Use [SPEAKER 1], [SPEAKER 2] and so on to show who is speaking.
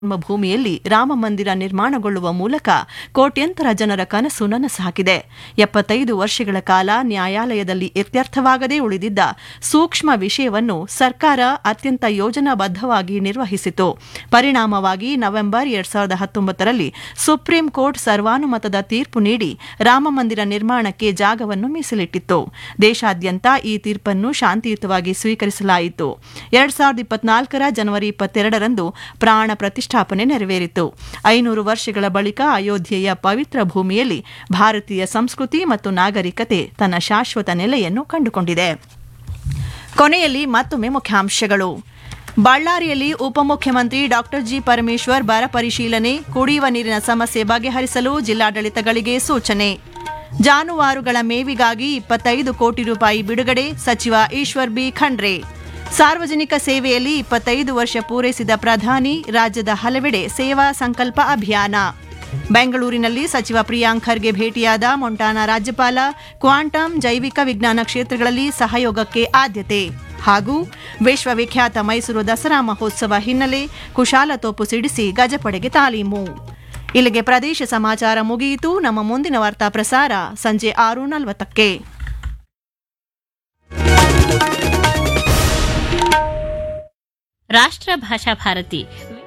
[SPEAKER 1] ಭೂಮಿಯಲ್ಲಿ ರಾಮ ಮಂದಿರ ನಿರ್ಮಾಣಗೊಳ್ಳುವ ಮೂಲಕ ಕೋಟ್ಯಂತರ ಜನರ ಕನಸು ನನಸಾಗಿದೆ ಎಪ್ಪತ್ತೈದು ವರ್ಷಗಳ ಕಾಲ ನ್ಯಾಯಾಲಯದಲ್ಲಿ ಇತ್ಯರ್ಥವಾಗದೇ ಉಳಿದಿದ್ದ ಸೂಕ್ಷ್ಮ ವಿಷಯವನ್ನು ಸರ್ಕಾರ ಅತ್ಯಂತ ಯೋಜನಾಬದ್ಧವಾಗಿ ನಿರ್ವಹಿಸಿತು ಪರಿಣಾಮವಾಗಿ ನವೆಂಬರ್ ಎರಡ್ ಸಾವಿರದ ಹತ್ತೊಂಬತ್ತರಲ್ಲಿ ಸುಪ್ರೀಂ ಕೋರ್ಟ್ ಸರ್ವಾನುಮತದ ತೀರ್ಪು ನೀಡಿ ರಾಮ ಮಂದಿರ ನಿರ್ಮಾಣಕ್ಕೆ ಜಾಗವನ್ನು ಮೀಸಲಿಟ್ಟಿತ್ತು ದೇಶಾದ್ಯಂತ ಈ ತೀರ್ಪನ್ನು ಶಾಂತಿಯುತವಾಗಿ ಸ್ವೀಕರಿಸಲಾಯಿತು ಎರಡ್ ಸಾವಿರದ ಇಪ್ಪತ್ನಾಲ್ಕರ ಜನವರಿ ಇಪ್ಪತ್ತೆರಡರಂದು ಪ್ರಾಣ ಪ್ರತಿಷ್ಠಾಪನೆ ನೆರವೇರಿತು ಐನೂರು ವರ್ಷಗಳ ಬಳಿಕ ಅಯೋಧ್ಯೆಯ ಪವಿತ್ರ ಭೂಮಿಯಲ್ಲಿ ಭಾರತೀಯ ಸಂಸ್ಕೃತಿ ಮತ್ತು ನಾಗರಿಕತೆ ತನ್ನ ಶಾಶ್ವತ ನೆಲೆಯನ್ನು ಕಂಡುಕೊಂಡಿದೆ ಕೊನೆಯಲ್ಲಿ ಮತ್ತೊಮ್ಮೆ ಮುಖ್ಯಾಂಶಗಳು ಬಳ್ಳಾರಿಯಲ್ಲಿ ಉಪಮುಖ್ಯಮಂತ್ರಿ ಡಾ ಜಿ ಪರಮೇಶ್ವರ್ ಬರ ಪರಿಶೀಲನೆ ಕುಡಿಯುವ ನೀರಿನ ಸಮಸ್ಯೆ ಬಗೆಹರಿಸಲು ಜಿಲ್ಲಾಡಳಿತಗಳಿಗೆ ಸೂಚನೆ ಜಾನುವಾರುಗಳ ಮೇವಿಗಾಗಿ ಇಪ್ಪತ್ತೈದು ಕೋಟಿ ರೂಪಾಯಿ ಬಿಡುಗಡೆ ಸಚಿವ ಈಶ್ವರ್ ಬಿ ಖಂಡ್ರೆ ಸಾರ್ವಜನಿಕ ಸೇವೆಯಲ್ಲಿ ಇಪ್ಪತ್ತೈದು ವರ್ಷ ಪೂರೈಸಿದ ಪ್ರಧಾನಿ ರಾಜ್ಯದ ಹಲವೆಡೆ ಸೇವಾ ಸಂಕಲ್ಪ ಅಭಿಯಾನ ಬೆಂಗಳೂರಿನಲ್ಲಿ ಸಚಿವ ಪ್ರಿಯಾಂಕ್ ಖರ್ಗೆ ಭೇಟಿಯಾದ ಮೊಂಟಾನಾ ರಾಜ್ಯಪಾಲ ಕ್ವಾಂಟಮ್ ಜೈವಿಕ ವಿಜ್ಞಾನ ಕ್ಷೇತ್ರಗಳಲ್ಲಿ ಸಹಯೋಗಕ್ಕೆ ಆದ್ಯತೆ ಹಾಗೂ ವಿಶ್ವವಿಖ್ಯಾತ ಮೈಸೂರು ದಸರಾ ಮಹೋತ್ಸವ ಹಿನ್ನೆಲೆ ಕುಶಾಲತೋಪು ಸಿಡಿಸಿ ಗಜಪಡೆಗೆ ತಾಲೀಮು ಇಲ್ಲಿಗೆ ಪ್ರದೇಶ ಸಮಾಚಾರ ಮುಗಿಯಿತು ನಮ್ಮ ಮುಂದಿನ ವಾರ್ತಾ ಪ್ರಸಾರ ಸಂಜೆ ಆರು ನಲವತ್ತಕ್ಕೆ
[SPEAKER 2] ರಾಷ್ಟ್ರ ಭಾಷಾ ಭಾರತಿ